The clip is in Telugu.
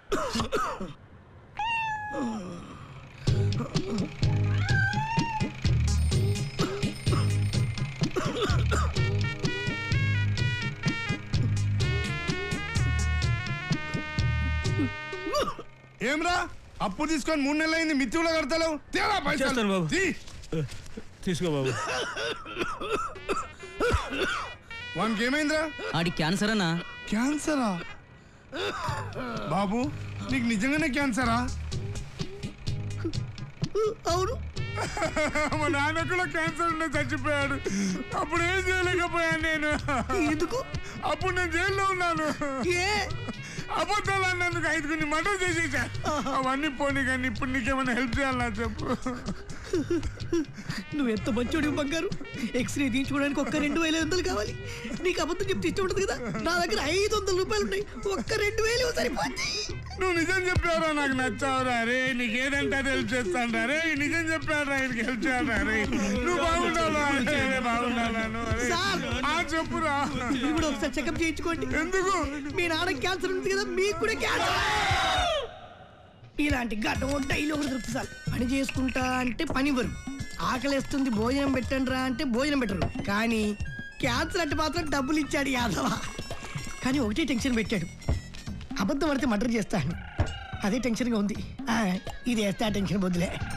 ఏమ్రా అప్పు తీసుకొని మూడు నెలలు అయింది మిత్రులు కడతలేవు తేరా పైసలు చేస్తాను బాబు. తీ. తీసుకో బాబు వానికి ఏమైందిరా ఆడి క్యాన్సర్ అన్నా క్యాన్సరా బాబు నీకు నిజంగానే క్యాన్సరా అవును మా నాన్న కూడా క్యాన్సర్ ఉండే చచ్చిపోయాడు అప్పుడు ఏం చేయలేకపోయాను నేను ఎందుకు అప్పుడు నేను జైల్లో ఉన్నాను ఏ అబద్ధాలు అన్నందుకు ఐదుగురిని మర్డర్ చేసేసా అవన్నీ పోనీ కానీ ఇప్పుడు నీకేమైనా హెల్ప్ చేయాలన్నా చెప్పు నువ్వు ఎంత మంచోడి బంగారు ఎక్స్రే తీయించుకోవడానికి ఒక్క రెండు వేల వందలు కావాలి నీకు అబద్ధం చెప్తే ఇష్టం ఉంటుంది కదా నా దగ్గర ఐదు వందల రూపాయలు ఉన్నాయి ఒక్క రెండు వేలు సరిపోద్ది నువ్వు నిజం చెప్పావురా నాకు నచ్చావురా రే నీకు ఏదంటే అది హెల్ప్ చేస్తాను రే నిజం చెప్పాడురా ఆయనకి హెల్ప్ చేయాలరా రే నువ్వు బాగుండాలా రే, బాగుండాలా నువ్వు? అరే, సార్. ఆ చెప్పురా మీరు కూడా ఒకసారి చెకప్ చేయించుకోండి ఎందుకు మీ నాన్న క్యాన్సర్ ఉంది కదా మీకు కూడా క్యాన్సర్ ఇలాంటి గడ్డం డైలీ ఒకటి దొరుకుతుంది సార్ పని చేసుకుంటా అంటే పని ఇవ్వరు ఆకలేస్తుంది భోజనం పెట్టండి రా అంటే భోజనం పెట్టరు కానీ క్యాన్సర్ అంటే మాత్రం డబ్బులు ఇచ్చాడు యాదవ కానీ ఒకటే టెన్షన్ పెట్టాడు అబద్ధం పడితే మర్డర్ చేస్తాను అదే టెన్షన్గా ఉంది ఆ, ఇది వేస్తే ఆ టెన్షన్ వద్దులే